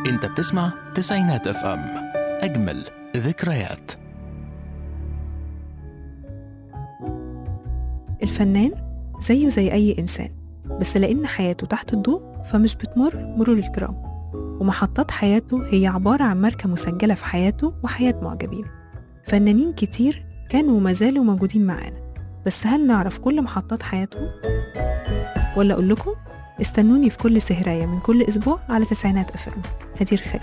انت بتسمع تسعينات اف ام اجمل ذكريات الفنان زيه زي أي إنسان بس لأن حياته تحت الضوء فمش بتمر مرور الكرام ومحطات حياته هي عبارة عن ماركة مسجلة في حياته وحياة معجبين فنانين كتير كانوا وما زالوا موجودين معانا بس هل نعرف كل محطات حياتهم؟ ولا أقول لكم استنوني في كل سهراية من كل أسبوع على تسعينات أف أم هدير خالد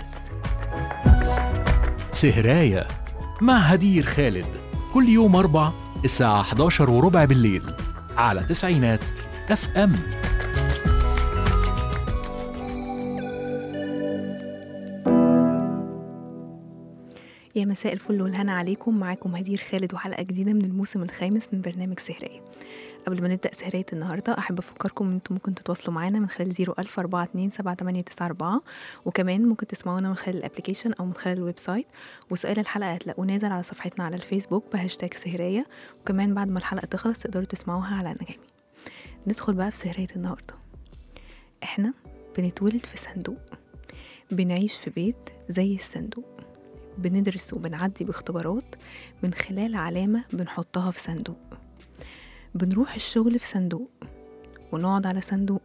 سهراية مع هدير خالد كل يوم أربع الساعة 11 وربع بالليل على تسعينات اف ام يا مساء الفل والهنا عليكم معاكم هدير خالد وحلقة جديدة من الموسم الخامس من برنامج سهرية قبل ما نبدأ سهرية النهاردة أحب أفكركم إن أنتم ممكن تتواصلوا معانا من خلال 01042 وكمان ممكن تسمعونا من خلال الابليكيشن أو من خلال الويب سايت وسؤال الحلقة هتلاقوه نازل على صفحتنا على الفيسبوك بهاشتاج سهرية وكمان بعد ما الحلقة تخلص تقدروا تسمعوها على أنغامي ندخل بقى في سهرية النهاردة إحنا بنتولد في صندوق بنعيش في بيت زي الصندوق بندرس وبنعدي باختبارات من خلال علامة بنحطها في صندوق بنروح الشغل في صندوق ونقعد على صندوق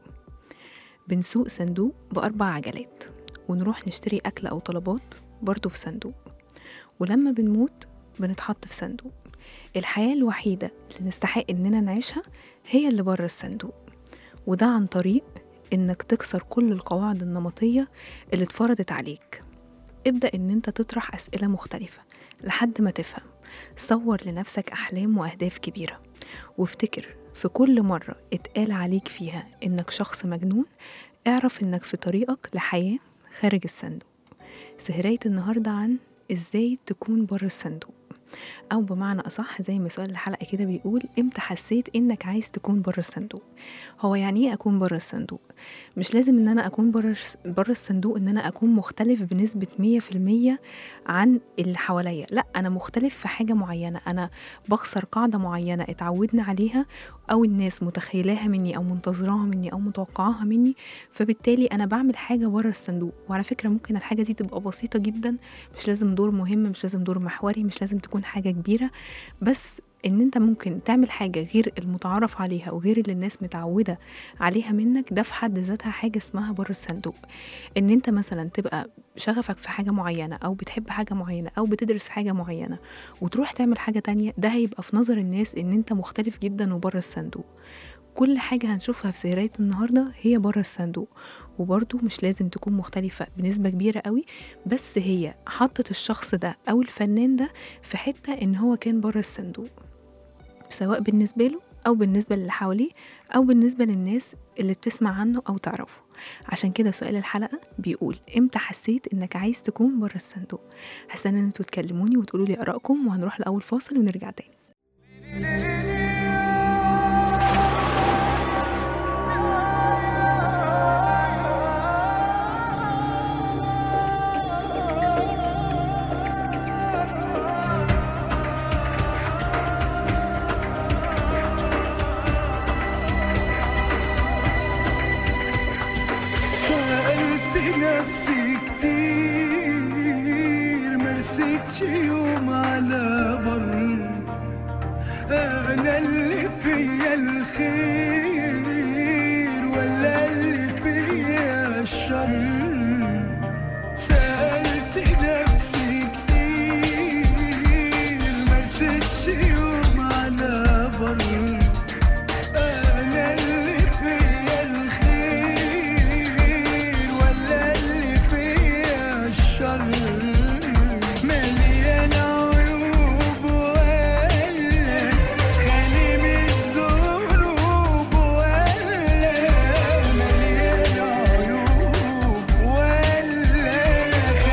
بنسوق صندوق بأربع عجلات ونروح نشتري أكل أو طلبات برضه في صندوق ولما بنموت بنتحط في صندوق الحياة الوحيدة اللي نستحق إننا نعيشها هي اللي بره الصندوق وده عن طريق إنك تكسر كل القواعد النمطية اللي اتفرضت عليك ابدأ إن أنت تطرح أسئلة مختلفة لحد ما تفهم صور لنفسك أحلام وأهداف كبيرة وافتكر في كل مرة اتقال عليك فيها إنك شخص مجنون اعرف إنك في طريقك لحياة خارج الصندوق سهرية النهاردة عن إزاي تكون بره الصندوق أو بمعنى أصح زي ما سؤال الحلقة كده بيقول إمتى حسيت إنك عايز تكون بره الصندوق هو يعني إيه أكون بره الصندوق مش لازم إن أنا أكون بره بره الصندوق إن أنا أكون مختلف بنسبة مية في المية عن اللي حواليا لا أنا مختلف في حاجة معينة أنا بكسر قاعدة معينة اتعودنا عليها أو الناس متخيلاها مني أو منتظراها مني أو متوقعاها مني فبالتالي أنا بعمل حاجة بره الصندوق وعلى فكرة ممكن الحاجة دي تبقى بسيطة جدا مش لازم دور مهم مش لازم دور محوري مش لازم تكون حاجة كبيرة بس ان انت ممكن تعمل حاجة غير المتعارف عليها وغير اللي الناس متعودة عليها منك ده في حد ذاتها حاجة اسمها بره الصندوق ان انت مثلا تبقى شغفك في حاجة معينة او بتحب حاجة معينة او بتدرس حاجة معينة وتروح تعمل حاجة تانية ده هيبقى في نظر الناس ان انت مختلف جدا وبره الصندوق كل حاجة هنشوفها في سهرية النهاردة هي بره الصندوق وبرضه مش لازم تكون مختلفة بنسبة كبيرة قوي بس هي حطت الشخص ده أو الفنان ده في حتة إن هو كان بره الصندوق سواء بالنسبة له أو بالنسبة للي حواليه أو بالنسبة للناس اللي بتسمع عنه أو تعرفه عشان كده سؤال الحلقة بيقول امتى حسيت انك عايز تكون بره الصندوق هستنى ان انتوا تكلموني وتقولوا لي ارائكم وهنروح لاول فاصل ونرجع تاني سألت نفسي كتير مرستش يوم على بر أنا اللي فيا الخير ولا اللي فيا الشر سألت نفسي كتير مرستش يوم على بر أنا اللي فيا الخير ولا اللي فيا الشر مليان عيوب ولا خالي من الذنوب ولا مليان عيوب ولا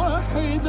واحد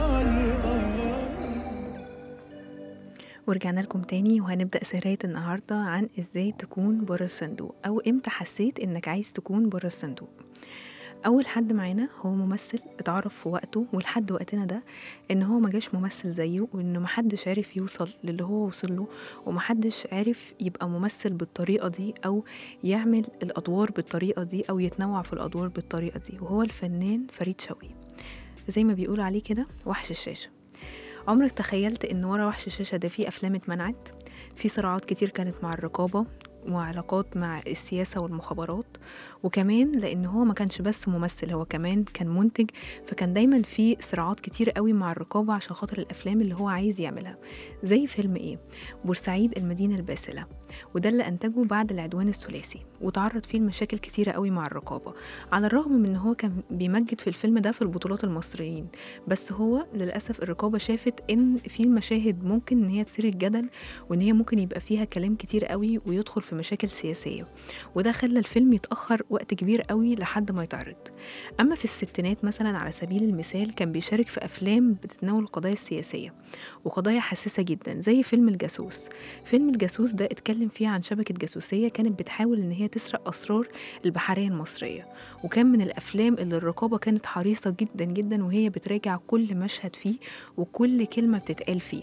ورجعنا لكم تاني وهنبدأ سهرية النهاردة عن ازاي تكون بره الصندوق أو امتى حسيت انك عايز تكون بره الصندوق أول حد معانا هو ممثل اتعرف في وقته ولحد وقتنا ده إن هو مجاش ممثل زيه وإنه محدش عارف يوصل للي هو وصل له ومحدش عارف يبقى ممثل بالطريقة دي أو يعمل الأدوار بالطريقة دي أو يتنوع في الأدوار بالطريقة دي وهو الفنان فريد شوقي زي ما بيقولوا عليه كده وحش الشاشة عمرك تخيلت ان ورا وحش الشاشة ده في افلام اتمنعت في صراعات كتير كانت مع الرقابة وعلاقات مع السياسة والمخابرات وكمان لأن هو ما كانش بس ممثل هو كمان كان منتج فكان دايما في صراعات كتير قوي مع الرقابة عشان خاطر الأفلام اللي هو عايز يعملها زي فيلم إيه بورسعيد المدينة الباسلة وده اللي أنتجه بعد العدوان الثلاثي وتعرض فيه لمشاكل كتيرة قوي مع الرقابة على الرغم من إن هو كان بيمجد في الفيلم ده في البطولات المصريين بس هو للأسف الرقابة شافت إن في المشاهد ممكن إن هي تثير الجدل وإن هي ممكن يبقى فيها كلام كتير قوي ويدخل في مشاكل سياسية وده خلى الفيلم يتأخر وقت كبير قوي لحد ما يتعرض أما في الستينات مثلا على سبيل المثال كان بيشارك في أفلام بتتناول القضايا السياسية وقضايا حساسة جدا زي فيلم الجاسوس فيلم الجاسوس ده اتكلم فيه عن شبكة جاسوسية كانت بتحاول إن هي تسرق أسرار البحرية المصرية وكان من الأفلام اللي الرقابة كانت حريصة جدا جدا وهي بتراجع كل مشهد فيه وكل كلمة بتتقال فيه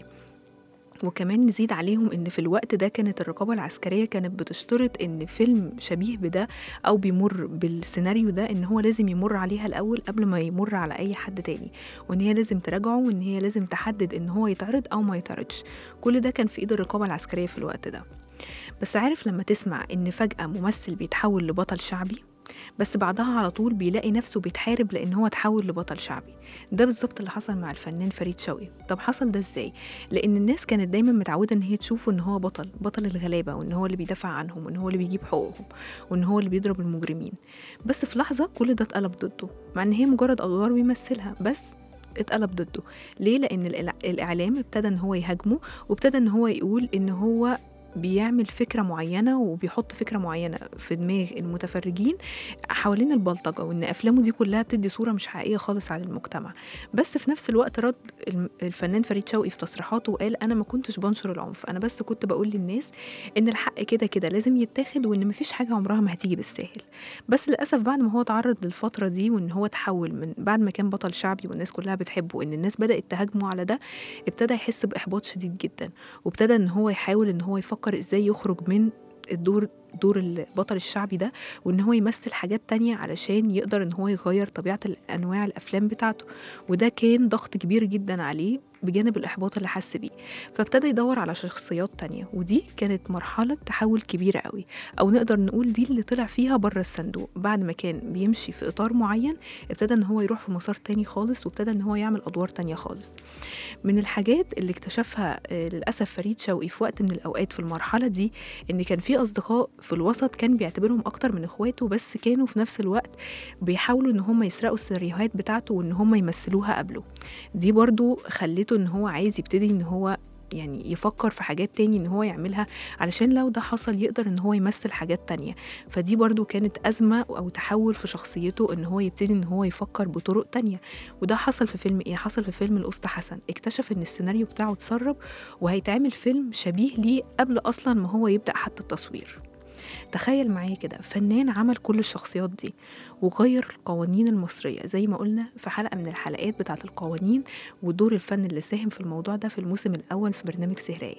وكمان نزيد عليهم ان في الوقت ده كانت الرقابه العسكريه كانت بتشترط ان فيلم شبيه بده او بيمر بالسيناريو ده ان هو لازم يمر عليها الاول قبل ما يمر على اي حد تاني وان هي لازم تراجعه وان هي لازم تحدد ان هو يتعرض او ما يتعرضش كل ده كان في ايد الرقابه العسكريه في الوقت ده بس عارف لما تسمع ان فجاه ممثل بيتحول لبطل شعبي بس بعدها على طول بيلاقي نفسه بيتحارب لان هو اتحول لبطل شعبي ده بالظبط اللي حصل مع الفنان فريد شوقي طب حصل ده ازاي لان الناس كانت دايما متعوده ان هي تشوفه ان هو بطل بطل الغلابه وان هو اللي بيدافع عنهم وان هو اللي بيجيب حقوقهم وان هو اللي بيضرب المجرمين بس في لحظه كل ده اتقلب ضده مع ان هي مجرد ادوار بيمثلها بس اتقلب ضده ليه لان الإع- الاعلام ابتدى ان هو يهاجمه وابتدى ان هو يقول ان هو بيعمل فكرة معينة وبيحط فكرة معينة في دماغ المتفرجين حوالين البلطجة وإن أفلامه دي كلها بتدي صورة مش حقيقية خالص عن المجتمع بس في نفس الوقت رد الم- الفنان فريد شوقي في تصريحاته وقال أنا ما كنتش بنشر العنف أنا بس كنت بقول للناس إن الحق كده كده لازم يتاخد وإن مفيش حاجة عمرها ما هتيجي بالساهل بس للأسف بعد ما هو تعرض للفترة دي وإن هو تحول من بعد ما كان بطل شعبي والناس كلها بتحبه وإن الناس بدأت تهاجمه على ده ابتدى يحس بإحباط شديد جدا وابتدى ان هو يحاول ان هو يفكر ازاي يخرج من الدور دور البطل الشعبي ده وان هو يمثل حاجات تانية علشان يقدر ان هو يغير طبيعة انواع الافلام بتاعته وده كان ضغط كبير جدا عليه بجانب الاحباط اللي حس بيه فابتدى يدور على شخصيات تانية ودي كانت مرحلة تحول كبيرة قوي او نقدر نقول دي اللي طلع فيها بره الصندوق بعد ما كان بيمشي في اطار معين ابتدى ان هو يروح في مسار تاني خالص وابتدى ان هو يعمل ادوار تانية خالص من الحاجات اللي اكتشفها آه، للأسف فريد شوقي في وقت من الأوقات في المرحلة دي إن كان في أصدقاء في الوسط كان بيعتبرهم أكتر من إخواته بس كانوا في نفس الوقت بيحاولوا إن هم يسرقوا السيناريوهات بتاعته وإن هم يمثلوها قبله دي برضو خلته إن هو عايز يبتدي إن هو يعني يفكر في حاجات تاني ان هو يعملها علشان لو ده حصل يقدر ان هو يمثل حاجات تانية فدي برضو كانت أزمة أو تحول في شخصيته ان هو يبتدي ان هو يفكر بطرق تانية وده حصل في فيلم ايه حصل في فيلم الأسطى حسن اكتشف ان السيناريو بتاعه اتسرب وهيتعمل فيلم شبيه ليه قبل اصلا ما هو يبدأ حتى التصوير تخيل معايا كده فنان عمل كل الشخصيات دي وغير القوانين المصرية زي ما قلنا في حلقة من الحلقات بتاعة القوانين ودور الفن اللي ساهم في الموضوع ده في الموسم الأول في برنامج سهراية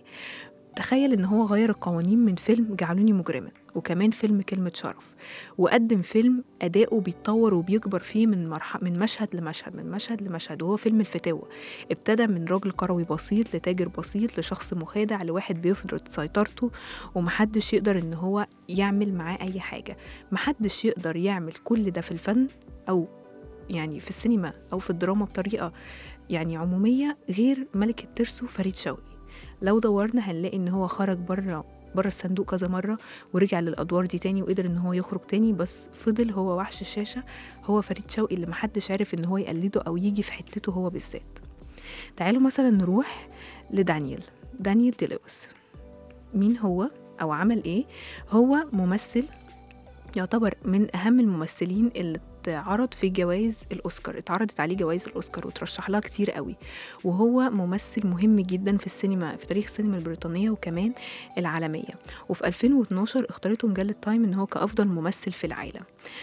تخيل ان هو غير القوانين من فيلم جعلوني مجرما وكمان فيلم كلمة شرف وقدم فيلم أداؤه بيتطور وبيكبر فيه من مرح... من مشهد لمشهد من مشهد لمشهد وهو فيلم الفتاوة ابتدى من راجل كروي بسيط لتاجر بسيط لشخص مخادع لواحد بيفرض سيطرته ومحدش يقدر ان هو يعمل معاه أي حاجة محدش يقدر يعمل كل ده في الفن أو يعني في السينما أو في الدراما بطريقة يعني عمومية غير ملك الترسو فريد شوقي لو دورنا هنلاقي ان هو خرج بره بره الصندوق كذا مرة ورجع للأدوار دي تاني وقدر إن هو يخرج تاني بس فضل هو وحش الشاشة هو فريد شوقي اللي محدش عارف إن هو يقلده أو يجي في حتته هو بالذات تعالوا مثلا نروح لدانيال دانيال دي لويس مين هو أو عمل إيه هو ممثل يعتبر من أهم الممثلين اللي اتعرض في جوائز الأوسكار اتعرضت عليه جوائز الأوسكار وترشح لها كتير قوي وهو ممثل مهم جدا في السينما في تاريخ السينما البريطانية وكمان العالمية وفي 2012 اختارته مجلة تايم إن هو كأفضل ممثل في العالم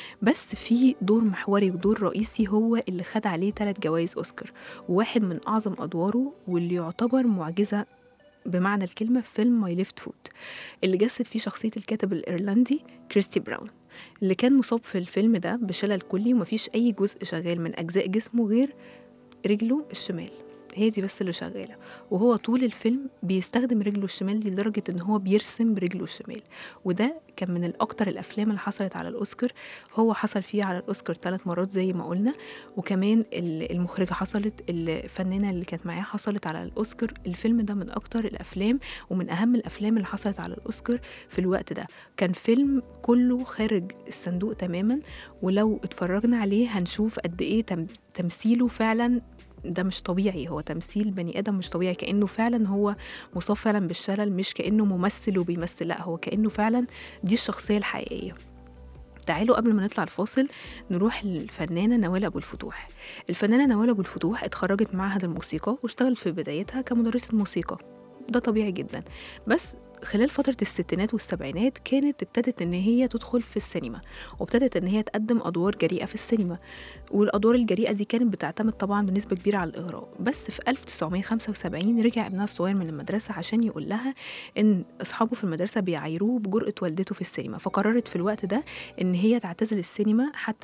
بس في دور محوري ودور رئيسي هو اللي خد عليه ثلاث جوائز أوسكار وواحد من أعظم أدواره واللي يعتبر معجزة بمعنى الكلمة في فيلم ماي ليفت فوت اللي جسد فيه شخصية الكاتب الإيرلندي كريستي براون اللي كان مصاب في الفيلم ده بشلل كلي ومفيش أي جزء شغال من أجزاء جسمه غير رجله الشمال هي دي بس اللي شغالة وهو طول الفيلم بيستخدم رجله الشمال دي لدرجة إن هو بيرسم برجله الشمال وده كان من الأكتر الأفلام اللي حصلت على الأوسكار هو حصل فيه على الأوسكار ثلاث مرات زي ما قلنا وكمان ال- المخرجة حصلت الفنانة اللي كانت معاه حصلت على الأوسكار الفيلم ده من أكتر الأفلام ومن أهم الأفلام اللي حصلت على الأوسكار في الوقت ده كان فيلم كله خارج الصندوق تماما ولو اتفرجنا عليه هنشوف قد إيه تم- تمثيله فعلا ده مش طبيعي هو تمثيل بني ادم مش طبيعي كانه فعلا هو مصاب فعلا بالشلل مش كانه ممثل وبيمثل لا هو كانه فعلا دي الشخصيه الحقيقيه تعالوا قبل ما نطلع الفاصل نروح للفنانه نوال ابو الفتوح الفنانه نوال ابو الفتوح اتخرجت معهد الموسيقى واشتغلت في بدايتها كمدرسه موسيقى ده طبيعي جدا بس خلال فترة الستينات والسبعينات كانت ابتدت إن هي تدخل في السينما وابتدت إن هي تقدم أدوار جريئة في السينما والأدوار الجريئة دي كانت بتعتمد طبعا بنسبة كبيرة على الإغراء بس في 1975 رجع ابنها الصغير من المدرسة عشان يقول لها إن أصحابه في المدرسة بيعايروه بجرأة والدته في السينما فقررت في الوقت ده إن هي تعتزل السينما حتى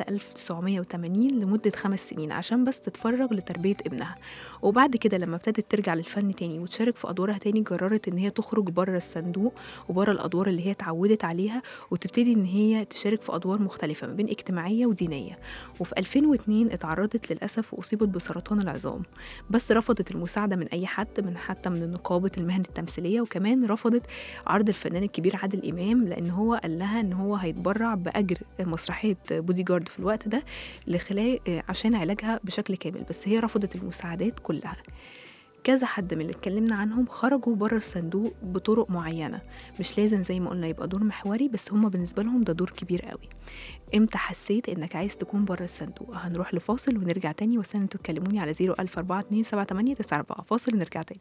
1980 لمدة خمس سنين عشان بس تتفرغ لتربية ابنها وبعد كده لما ابتدت ترجع للفن تاني وتشارك في أدوارها تاني قررت إن هي تخرج بره الصندوق وبره الأدوار اللي هي اتعودت عليها وتبتدي إن هي تشارك في أدوار مختلفة ما بين اجتماعية ودينية وفي 2002 اتعرضت للأسف وأصيبت بسرطان العظام بس رفضت المساعدة من أي حد من حتى من نقابة المهن التمثيلية وكمان رفضت عرض الفنان الكبير عادل إمام لأن هو قال لها إن هو هيتبرع بأجر مسرحية بودي جارد في الوقت ده لخلال عشان علاجها بشكل كامل بس هي رفضت المساعدات كلها كذا حد من اللي اتكلمنا عنهم خرجوا بره الصندوق بطرق معينة مش لازم زي ما قلنا يبقى دور محوري بس هما بالنسبة لهم ده دور كبير قوي امتى حسيت انك عايز تكون بره الصندوق هنروح لفاصل ونرجع تاني واستنوا انتوا تكلموني على 014278894 فاصل ونرجع تاني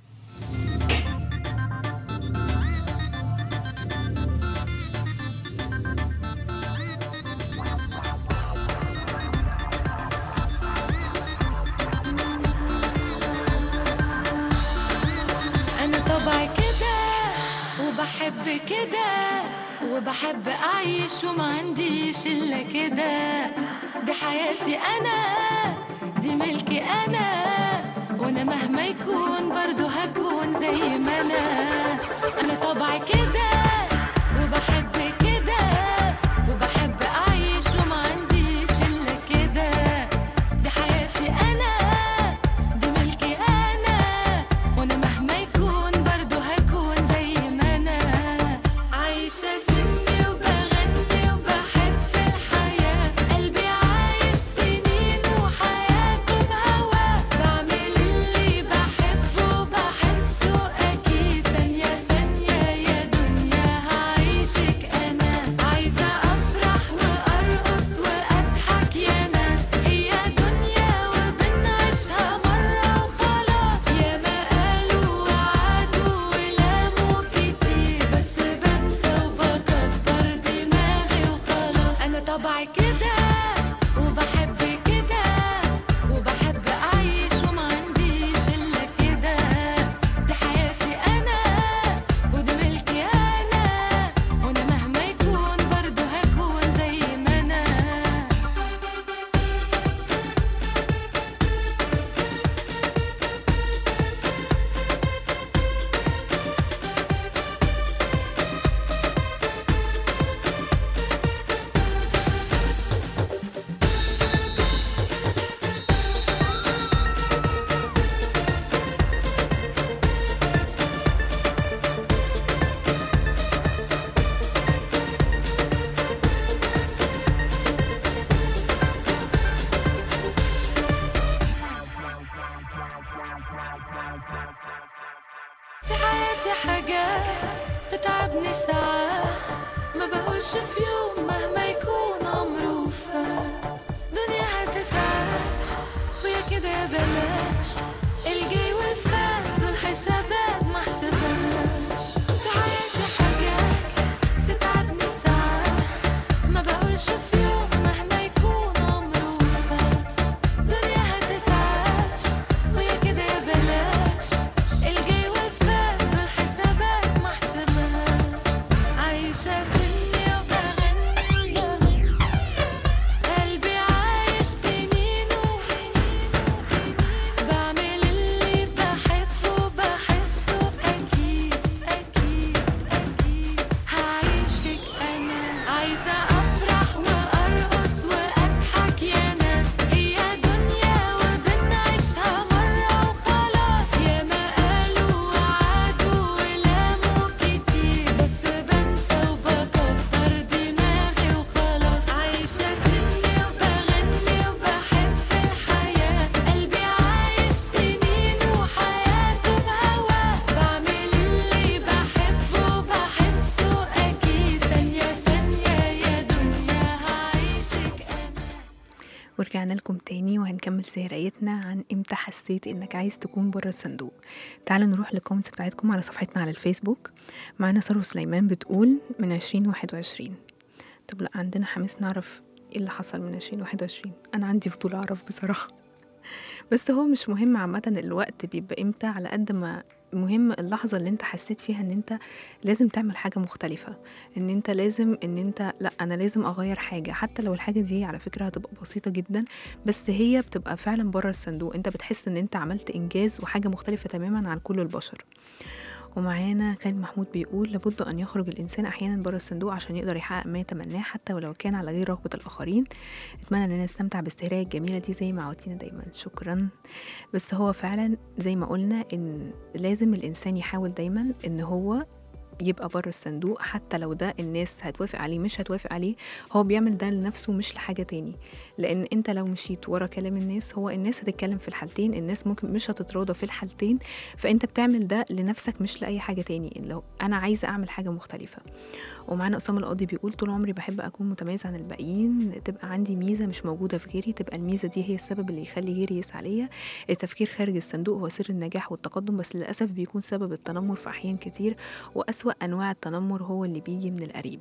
أنا طبعي كده وبحب كده وبحب أعيش وما عنديش إلا كده دي حياتي أنا دي ملكي أنا وأنا مهما يكون برضو هكون زي ما أنا أنا طبعي كده وبحب كده وبحب أعيش وما عنديش إلا كده دي حياتي أنا دي ملكي أنا وأنا مهما يكون برضو هكون زي ما أنا عايشة سني وبغني وبحب الحياة قلبي عايش سنين وحياته بهواه بعمل اللي بحبه وبحسه أكيد ثانية ثانية يا دنيا هعيشك أنا عايزة أفرح وأرقص وأضحك يا ناس هي دنيا وبنعيشها مرة وخلاص يا ما قالوا وعدوا ولاموا كتير بس بنسى وبكبر دماغي وخلاص أنا طبعي كده وبحب كده وبحب أعيش وما عنديش إلا كده دي حياتي أنا ودي ملكي أنا وأنا مهما يكون برضو هكون زي ما أنا في حياتي حاجات تتعبني ساعات ما بقولش في يوم مهما يكون عمره فات يا بلاش الجاي والفات دول حسابات ما حسبهاش في حياتي حاجات تتعبني ساعات ما بقولش في يوم مهما يكون عمره فات دنيا هتتعاش ويا كده يا بلاش الجاي والفات دول حسابات ما حسبهاش عايشة سني وبغني قلبي عايش سنين بعمل اللي بحبه بحسه أكيد أكيد أكيد هعيشك أنا عايزة أفرح وأرقص وأضحك يا ناس هي دنيا وبنعيشها مرة وخلاص يا ما قالوا وعدوا ولاموا كتير بس بنسى وبكبر دماغي وخلاص عايشة سني وبغني وبحب الحياة قلبي عايش سنين وحياته بهواه بعمل اللي بحبه بحسه أكيد ثانية ثانية يا دنيا هعيشك أنا ورجعنا لكم تاني وهنكمل سهريتنا عن امتى حسيت انك عايز تكون بره الصندوق تعالوا نروح للكومنتس بتاعتكم على صفحتنا على الفيسبوك معانا سارة سليمان بتقول من عشرين واحد وعشرين طب لا عندنا حماس نعرف ايه اللي حصل من عشرين واحد وعشرين انا عندي فضول اعرف بصراحة بس هو مش مهم عامة الوقت بيبقى امتى على قد ما مهم اللحظة اللي انت حسيت فيها ان انت لازم تعمل حاجة مختلفة ان انت لازم ان انت لا انا لازم اغير حاجة حتى لو الحاجة دي على فكرة هتبقى بسيطة جدا بس هي بتبقى فعلا بره الصندوق انت بتحس ان انت عملت انجاز وحاجة مختلفة تماما عن كل البشر ومعانا خالد محمود بيقول لابد أن يخرج الإنسان أحيانا بره الصندوق عشان يقدر يحقق ما يتمناه حتى ولو كان على غير رغبة الآخرين أتمنى أننا نستمتع بالاستهراء الجميلة دي زي ما عودتينا دايما شكرا بس هو فعلا زي ما قلنا إن لازم الإنسان يحاول دايما إن هو يبقى بره الصندوق حتى لو ده الناس هتوافق عليه مش هتوافق عليه هو بيعمل ده لنفسه مش لحاجة تاني لأن انت لو مشيت ورا كلام الناس هو الناس هتتكلم في الحالتين الناس ممكن مش هتتراضى في الحالتين فانت بتعمل ده لنفسك مش لأي حاجة تاني لو أنا عايزة أعمل حاجة مختلفة ومعانا أسامة القاضي بيقول طول عمري بحب أكون متميز عن الباقيين تبقى عندي ميزة مش موجودة في غيري تبقى الميزة دي هي السبب اللي يخلي غيري يسعى ليا التفكير خارج الصندوق هو سر النجاح والتقدم بس للأسف بيكون سبب التنمر في أحيان كتير وأسوأ أنواع التنمر هو اللي بيجي من القريب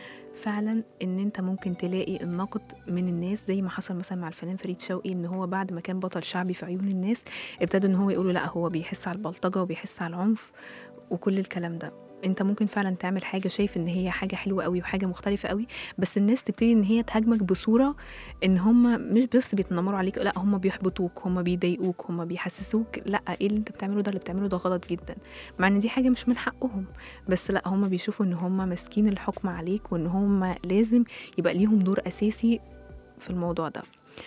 فعلا ان انت ممكن تلاقي النقد من الناس زي ما حصل مثلا مع الفنان فريد شوقي ان هو بعد ما كان بطل شعبي في عيون الناس ابتدوا ان هو يقولوا لا هو بيحس على البلطجه وبيحس على العنف وكل الكلام ده انت ممكن فعلا تعمل حاجه شايف ان هي حاجه حلوه قوي وحاجه مختلفه قوي بس الناس تبتدي ان هي تهاجمك بصوره ان هم مش بس بيتنمروا عليك لا هم بيحبطوك هم بيضايقوك هم بيحسسوك لا ايه اللي انت بتعمله ده اللي بتعمله ده غلط جدا مع ان دي حاجه مش من حقهم بس لا هم بيشوفوا ان هم ماسكين الحكم عليك وان هم لازم يبقى ليهم دور اساسي في الموضوع ده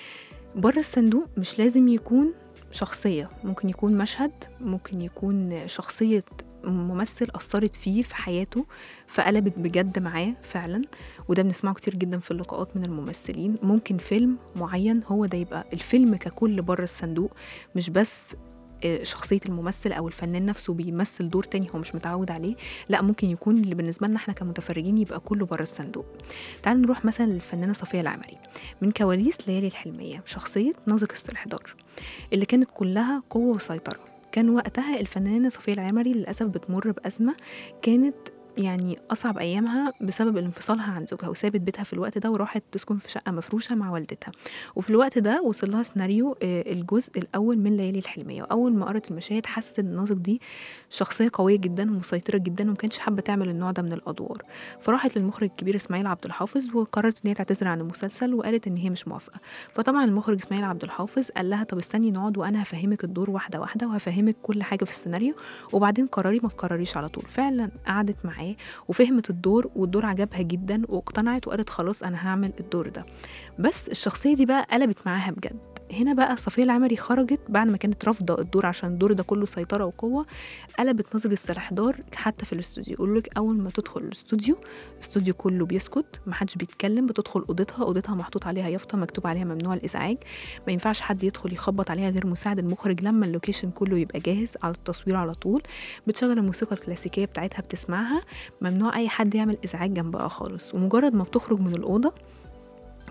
بره الصندوق مش لازم يكون شخصية ممكن يكون مشهد ممكن يكون شخصية ممثل أثرت فيه في حياته فقلبت بجد معاه فعلا وده بنسمعه كتير جدا في اللقاءات من الممثلين ممكن فيلم معين هو ده يبقى الفيلم ككل بره الصندوق مش بس آه، شخصية الممثل أو الفنان نفسه بيمثل دور تاني هو مش متعود عليه لا ممكن يكون اللي بالنسبة لنا احنا كمتفرجين يبقى كله بره الصندوق تعالوا نروح مثلا للفنانة صفية العمري من كواليس ليالي الحلمية شخصية نازك استحضار اللي كانت كلها قوة وسيطرة كان وقتها الفنانة صفية العمري للأسف بتمر بأزمة كانت يعني أصعب أيامها بسبب انفصالها عن زوجها وسابت بيتها في الوقت ده وراحت تسكن في شقة مفروشة مع والدتها وفي الوقت ده وصل لها سيناريو آه، الجزء الأول من ليالي الحلمية وأول ما قرت المشاهد حست إن نازك دي شخصية قوية جدا ومسيطرة جدا ومكانش حابة تعمل النوع ده من الأدوار فراحت للمخرج الكبير إسماعيل عبد الحافظ وقررت إن هي تعتذر عن المسلسل وقالت إن هي مش موافقة فطبعا المخرج إسماعيل عبد الحافظ قال لها طب استني نقعد وأنا هفهمك الدور واحدة واحدة وهفهمك كل حاجة في السيناريو وبعدين قرري ما تكرريش على طول فعلا قعدت معاه وفهمت الدور والدور عجبها جدا واقتنعت وقالت خلاص انا هعمل الدور ده بس الشخصيه دي بقى قلبت معاها بجد هنا بقى صفية العمري خرجت بعد ما كانت رافضة الدور عشان الدور ده كله سيطرة وقوة قلبت نسج السلاحدار حتى في الاستوديو يقول لك أول ما تدخل الاستوديو الاستوديو كله بيسكت محدش بيتكلم بتدخل أوضتها أوضتها محطوط عليها يافطة مكتوب عليها ممنوع الإزعاج ما ينفعش حد يدخل يخبط عليها غير مساعد المخرج لما اللوكيشن كله يبقى جاهز على التصوير على طول بتشغل الموسيقى الكلاسيكية بتاعتها بتسمعها ممنوع أي حد يعمل إزعاج جنبها خالص ومجرد ما بتخرج من الأوضة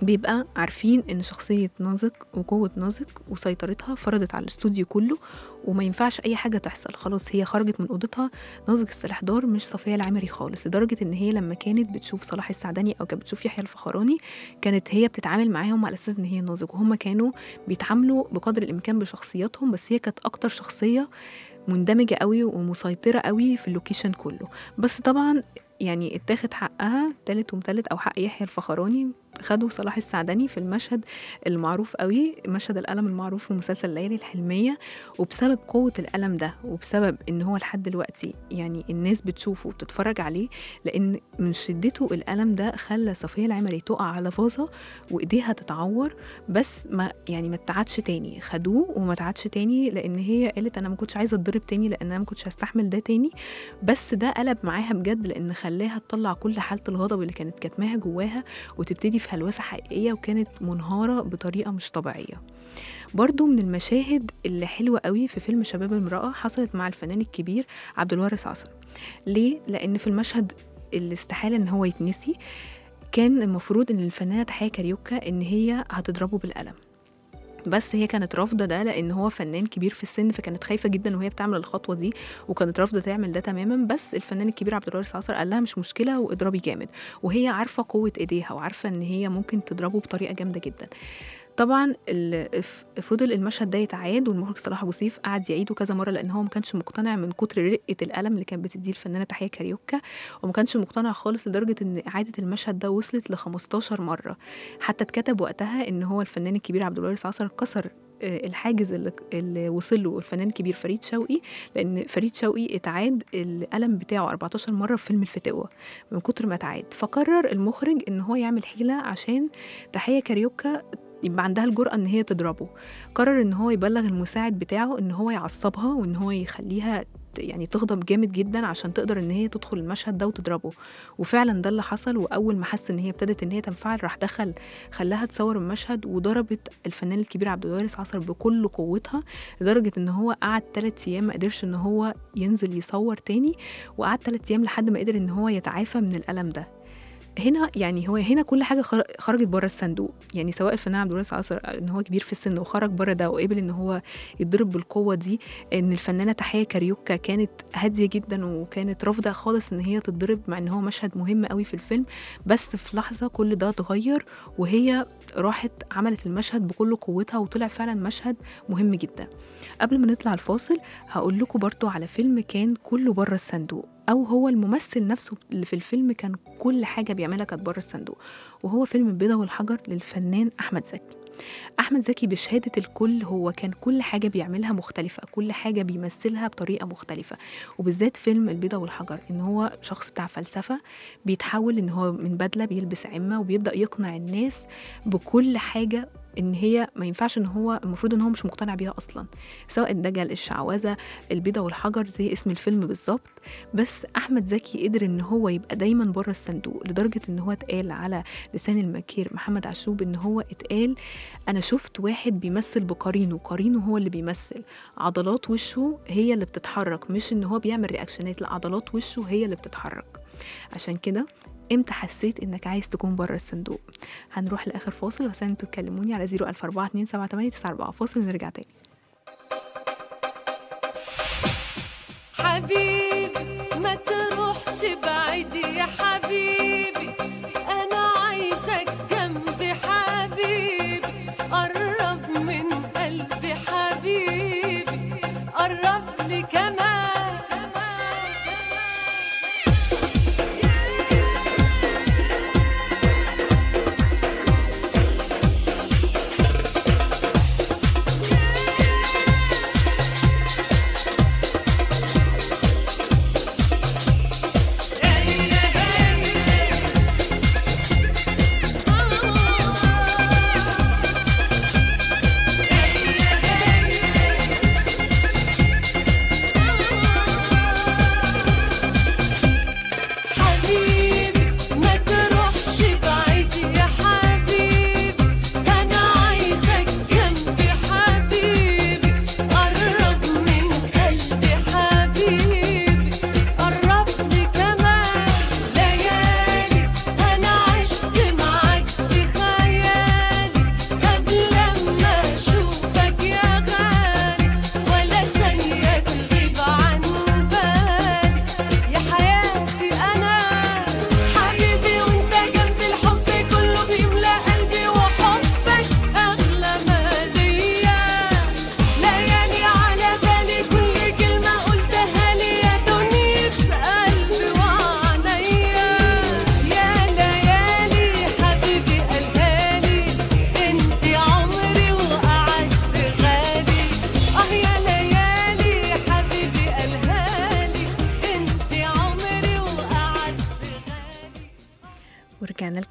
بيبقى عارفين ان شخصية نازك وقوة نازك وسيطرتها فرضت على الاستوديو كله وما ينفعش اي حاجة تحصل خلاص هي خرجت من اوضتها نازك السلاحدار مش صفية العمري خالص لدرجة ان هي لما كانت بتشوف صلاح السعدني او كانت بتشوف يحيى الفخراني كانت هي بتتعامل معاهم على اساس ان هي نازك وهم كانوا بيتعاملوا بقدر الامكان بشخصياتهم بس هي كانت اكتر شخصية مندمجة قوي ومسيطرة قوي في اللوكيشن كله بس طبعا يعني اتاخد حقها تالت ومتالت او حق يحيى الفخراني خدوا صلاح السعدني في المشهد المعروف قوي مشهد القلم المعروف في مسلسل ليالي الحلمية وبسبب قوة القلم ده وبسبب ان هو لحد دلوقتي يعني الناس بتشوفه وبتتفرج عليه لان من شدته القلم ده خلى صفية العمري تقع على فازة وايديها تتعور بس ما يعني ما اتعادش تاني خدوه وما اتعادش تاني لان هي قالت انا ما كنتش عايزه اتضرب تاني لان انا ما كنتش هستحمل ده تاني بس ده قلب معاها بجد لان خلاها تطلع كل حاله الغضب اللي كانت كاتماها جواها وتبتدي في هلوسه حقيقيه وكانت منهاره بطريقه مش طبيعيه برضو من المشاهد اللي حلوة قوي في فيلم شباب امرأة حصلت مع الفنان الكبير عبد الوارث عصر ليه؟ لأن في المشهد اللي استحالة إن هو يتنسي كان المفروض إن الفنانة تحية كاريوكا إن هي هتضربه بالقلم بس هي كانت رافضه ده لان هو فنان كبير في السن فكانت خايفه جدا وهي بتعمل الخطوه دي وكانت رافضه تعمل ده تماما بس الفنان الكبير عبد الوارث عصر قال لها مش مشكله واضربي جامد وهي عارفه قوه ايديها وعارفه ان هي ممكن تضربه بطريقه جامده جدا طبعا ال- ف- فضل المشهد ده يتعاد والمخرج صلاح ابو سيف قعد يعيده كذا مره لان هو ما كانش مقتنع من كتر رقه القلم اللي كانت بتديه الفنانه تحيه كاريوكا وما كانش مقتنع خالص لدرجه ان اعاده المشهد ده وصلت ل 15 مره حتى اتكتب وقتها ان هو الفنان الكبير عبد الوارث عصر كسر آه، الحاجز اللي, اللي وصل له الفنان الكبير فريد شوقي لان فريد شوقي اتعاد القلم بتاعه 14 مره في فيلم الفتوه من كتر ما اتعاد فقرر المخرج ان هو يعمل حيله عشان تحيه كاريوكا يبقى عندها الجرأة إن هي تضربه قرر إن هو يبلغ المساعد بتاعه إن هو يعصبها وإن هو يخليها ت- يعني تغضب جامد جدا عشان تقدر ان هي تدخل المشهد ده وتضربه وفعلا ده اللي حصل واول ما حس ان هي ابتدت ان هي تنفعل راح دخل خلاها تصور المشهد وضربت الفنان الكبير عبد الوارث عصر بكل قوتها لدرجه ان هو قعد ثلاث ايام ما قدرش ان هو ينزل يصور تاني وقعد ثلاث ايام لحد ما قدر ان هو يتعافى من الالم ده هنا يعني هو هنا كل حاجه خر- خرجت بره الصندوق يعني سواء الفنان عبد الوارث عصر ان هو كبير في السن وخرج بره ده وقبل ان هو يتضرب بالقوه دي ان الفنانه تحيه كاريوكا كانت هاديه جدا وكانت رافضه خالص ان هي تتضرب مع ان هو مشهد مهم قوي في الفيلم بس في لحظه كل ده اتغير وهي راحت عملت المشهد بكل قوتها وطلع فعلا مشهد مهم جدا قبل ما نطلع الفاصل هقول لكم برضو على فيلم كان كله بره الصندوق او هو الممثل نفسه اللي في الفيلم كان كل حاجه بيعملها كانت بره الصندوق وهو فيلم البيضه والحجر للفنان احمد زكي احمد زكي بشهاده الكل هو كان كل حاجه بيعملها مختلفه كل حاجه بيمثلها بطريقه مختلفه وبالذات فيلم البيضه والحجر ان هو شخص بتاع فلسفه بيتحول ان هو من بدله بيلبس عمه وبيبدا يقنع الناس بكل حاجه ان هي ما ينفعش ان هو المفروض ان هو مش مقتنع بيها اصلا سواء الدجل الشعوذه البيضه والحجر زي اسم الفيلم بالظبط بس احمد زكي قدر ان هو يبقى دايما بره الصندوق لدرجه ان هو اتقال على لسان المكير محمد عشوب ان هو اتقال انا شفت واحد بيمثل بقرينه قرينه هو اللي بيمثل عضلات وشه هي اللي بتتحرك مش ان هو بيعمل رياكشنات لا عضلات وشه هي اللي بتتحرك عشان كده امتى حسيت انك عايز تكون بره الصندوق هنروح لاخر فاصل بس انتوا تكلموني على 004427894 فاصل ونرجع تاني حبيبي ما تروحش بعيد يا حبيبي انا عايزك جنبي حبيبي قرب من قلبي حبيبي قرب لي كمان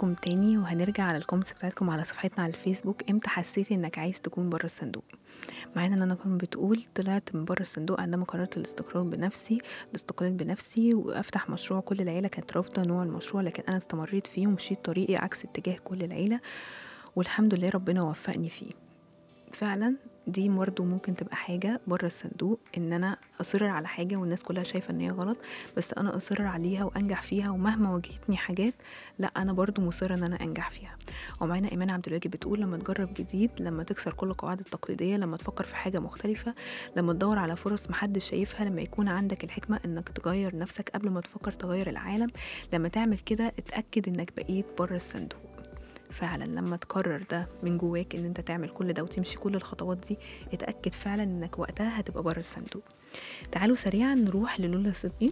لكم تاني وهنرجع على الكومنتس بتاعتكم على صفحتنا على الفيسبوك امتى حسيتي انك عايز تكون بره الصندوق معانا ان انا كنت بتقول طلعت من بره الصندوق عندما قررت الاستقرار بنفسي الاستقلال بنفسي وافتح مشروع كل العيله كانت رافضه نوع المشروع لكن انا استمريت فيه ومشيت طريقي عكس اتجاه كل العيله والحمد لله ربنا وفقني فيه فعلا دي برضه ممكن تبقى حاجة بره الصندوق إن أنا أصرر على حاجة والناس كلها شايفة إن هي غلط بس أنا أصرر عليها وأنجح فيها ومهما واجهتني حاجات لا أنا برضه مصرة إن أنا أنجح فيها ومعانا إيمان عبد الواجد بتقول لما تجرب جديد لما تكسر كل القواعد التقليدية لما تفكر في حاجة مختلفة لما تدور على فرص محدش شايفها لما يكون عندك الحكمة إنك تغير نفسك قبل ما تفكر تغير العالم لما تعمل كده اتأكد إنك بقيت بره الصندوق فعلا لما تقرر ده من جواك ان انت تعمل كل ده وتمشي كل الخطوات دي اتاكد فعلا انك وقتها هتبقى بره الصندوق تعالوا سريعا نروح للولا صدقي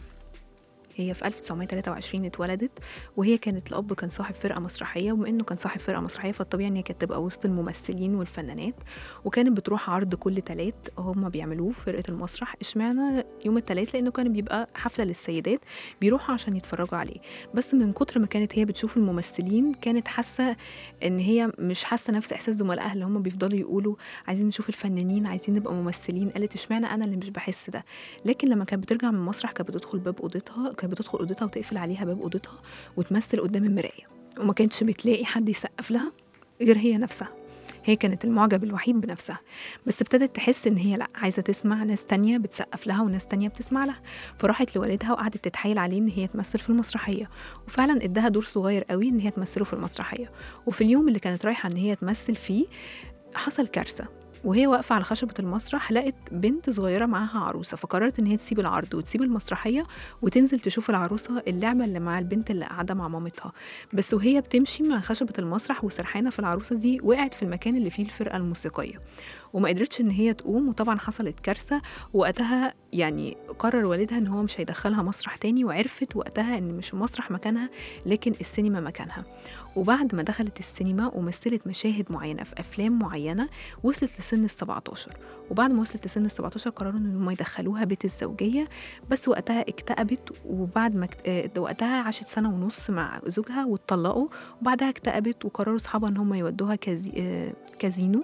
هي في 1923 اتولدت وهي كانت الاب كان صاحب فرقه مسرحيه وبما انه كان صاحب فرقه مسرحيه فالطبيعي ان هي كانت تبقى وسط الممثلين والفنانات وكانت بتروح عرض كل تلات هم بيعملوه في فرقه المسرح اشمعنى يوم التلات لانه كان بيبقى حفله للسيدات بيروحوا عشان يتفرجوا عليه بس من كتر ما كانت هي بتشوف الممثلين كانت حاسه ان هي مش حاسه نفس احساس زملائها اللي هم بيفضلوا يقولوا عايزين نشوف الفنانين عايزين نبقى ممثلين قالت اشمعنى انا اللي مش بحس ده لكن لما كانت بترجع من المسرح كانت بتدخل باب اوضتها كانت بتدخل اوضتها وتقفل عليها باب اوضتها وتمثل قدام المرايه وما كانتش بتلاقي حد يسقف لها غير هي نفسها هي كانت المعجب الوحيد بنفسها بس ابتدت تحس ان هي لا عايزه تسمع ناس تانية بتسقف لها وناس تانية بتسمع لها فراحت لوالدها وقعدت تتحايل عليه ان هي تمثل في المسرحيه وفعلا اداها دور صغير قوي ان هي تمثله في المسرحيه وفي اليوم اللي كانت رايحه ان هي تمثل فيه حصل كارثه وهي واقفة على خشبة المسرح لقت بنت صغيرة معاها عروسة فقررت إن هي تسيب العرض وتسيب المسرحية وتنزل تشوف العروسة اللعبة اللي مع البنت اللي قاعدة مع مامتها بس وهي بتمشي مع خشبة المسرح وسرحانة في العروسة دي وقعت في المكان اللي فيه الفرقة الموسيقية وما قدرتش ان هي تقوم وطبعا حصلت كارثه وقتها يعني قرر والدها ان هو مش هيدخلها مسرح تاني وعرفت وقتها ان مش المسرح مكانها لكن السينما مكانها وبعد ما دخلت السينما ومثلت مشاهد معينه في افلام معينه وصلت لسن ال 17 وبعد ما وصلت لسن ال 17 قرروا ان هم يدخلوها بيت الزوجيه بس وقتها اكتئبت وبعد ما اكت- آه، وقتها عاشت سنه ونص مع زوجها واتطلقوا وبعدها اكتئبت وقرروا اصحابها ان هم يودوها كازي... آه، كازينو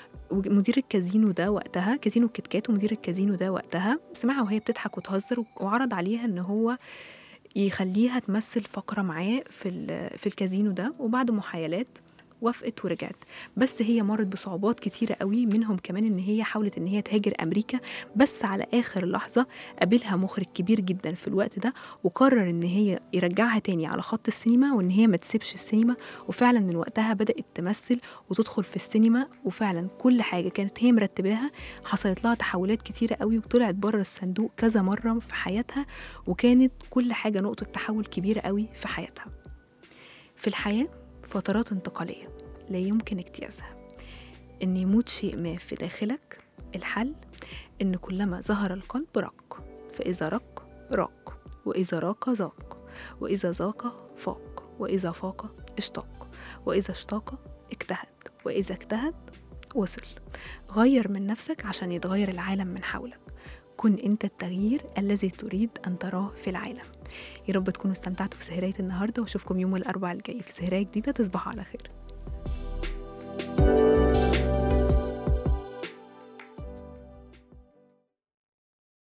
ومدير الكازينو ده وقتها كازينو الكيت كات ومدير الكازينو ده وقتها سمعها وهي بتضحك وتهزر وعرض عليها ان هو يخليها تمثل فقرة معاه في ال- في الكازينو ده وبعد محايلات وافقت ورجعت بس هي مرت بصعوبات كتيرة قوي منهم كمان ان هي حاولت ان هي تهاجر امريكا بس على اخر لحظة قابلها مخرج كبير جدا في الوقت ده وقرر ان هي يرجعها تاني على خط السينما وان هي ما تسيبش السينما وفعلا من وقتها بدأت تمثل وتدخل في السينما وفعلا كل حاجة كانت هي مرتباها حصلت لها تحولات كتيرة قوي وطلعت بره الصندوق كذا مرة في حياتها وكانت كل حاجة نقطة تحول كبيرة قوي في حياتها في الحياة فترات انتقالية لا يمكن اجتيازها إن يموت شيء ما في داخلك الحل إن كلما ظهر القلب رق فإذا رق راق وإذا راق ذاق وإذا ذاق فاق وإذا فاق اشتاق وإذا اشتاق اجتهد وإذا اجتهد وصل غير من نفسك عشان يتغير العالم من حولك كن أنت التغيير الذي تريد أن تراه في العالم يا رب تكونوا استمتعتوا في سهرية النهاردة واشوفكم يوم الأربعاء الجاي في سهرية جديدة تصبحوا على خير